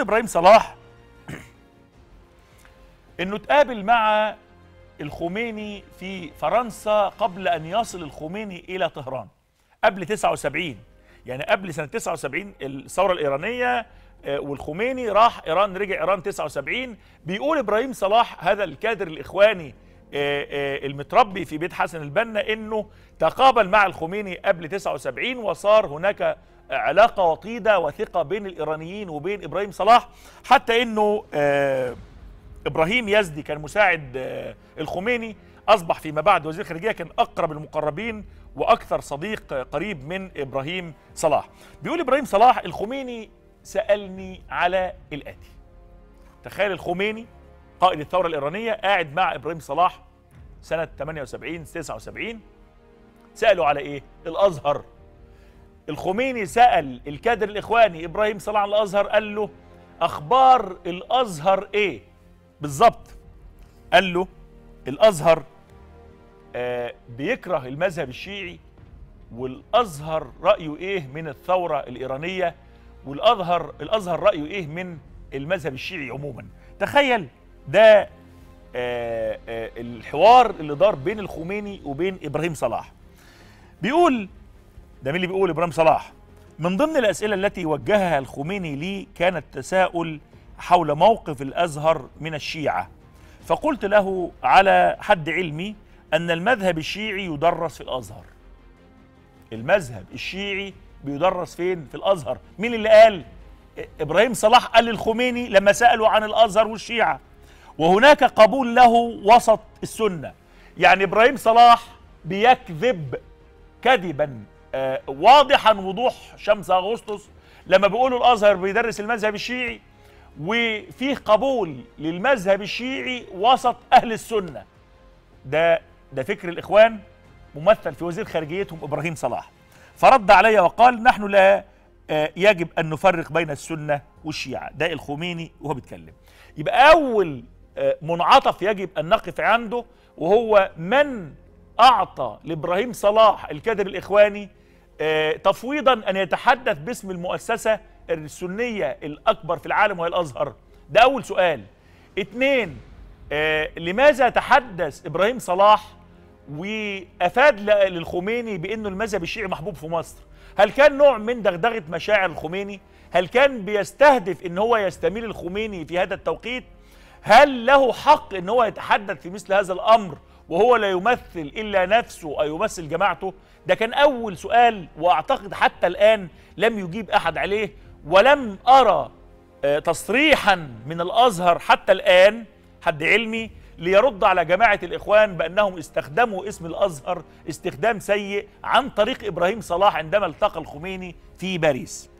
بيقول ابراهيم صلاح انه تقابل مع الخميني في فرنسا قبل ان يصل الخميني الى طهران قبل 79 يعني قبل سنه 79 الثوره الايرانيه آه، والخميني راح ايران رجع ايران 79 بيقول ابراهيم صلاح هذا الكادر الاخواني آه، آه، المتربي في بيت حسن البنا انه تقابل مع الخميني قبل 79 وصار هناك علاقه وطيده وثقه بين الايرانيين وبين ابراهيم صلاح حتى انه آه، ابراهيم يزدي كان مساعد آه، الخميني اصبح فيما بعد وزير الخارجيه كان اقرب المقربين واكثر صديق آه، قريب من ابراهيم صلاح بيقول ابراهيم صلاح الخميني سالني على الاتي تخيل الخميني قائد الثوره الايرانيه قاعد مع ابراهيم صلاح سنه 78 79 سالوا على ايه الازهر الخميني سال الكادر الاخواني ابراهيم صلاح عن الازهر قال له اخبار الازهر ايه بالظبط قال له الازهر آه بيكره المذهب الشيعي والازهر رايه ايه من الثوره الايرانيه والازهر الازهر رايه ايه من المذهب الشيعي عموما تخيل ده آه آه الحوار اللي دار بين الخميني وبين ابراهيم صلاح بيقول ده مين اللي بيقول ابراهيم صلاح من ضمن الاسئله التي وجهها الخميني لي كان التساؤل حول موقف الازهر من الشيعه فقلت له على حد علمي ان المذهب الشيعي يدرس في الازهر المذهب الشيعي بيدرس فين في الازهر مين اللي قال ابراهيم صلاح قال للخميني لما سالوا عن الازهر والشيعه وهناك قبول له وسط السنه يعني ابراهيم صلاح بيكذب كذبا آه، واضحا وضوح شمس اغسطس لما بيقولوا الازهر بيدرس المذهب الشيعي وفيه قبول للمذهب الشيعي وسط اهل السنه ده ده فكر الاخوان ممثل في وزير خارجيتهم ابراهيم صلاح فرد علي وقال نحن لا آه، يجب ان نفرق بين السنه والشيعه ده الخميني وهو بيتكلم يبقى اول آه، منعطف يجب ان نقف عنده وهو من اعطى لابراهيم صلاح الكادر الاخواني آه، تفويضا ان يتحدث باسم المؤسسه السنيه الاكبر في العالم وهي الازهر ده اول سؤال اتنين آه، لماذا تحدث ابراهيم صلاح وافاد ل- للخميني بانه المذهب الشيعي محبوب في مصر هل كان نوع من دغدغه مشاعر الخميني هل كان بيستهدف ان هو يستميل الخميني في هذا التوقيت هل له حق ان هو يتحدث في مثل هذا الامر وهو لا يمثل الا نفسه او يمثل جماعته ده كان اول سؤال واعتقد حتى الان لم يجيب احد عليه ولم ارى آه، تصريحا من الازهر حتى الان حد علمي ليرد على جماعه الاخوان بانهم استخدموا اسم الازهر استخدام سيء عن طريق ابراهيم صلاح عندما التقى الخميني في باريس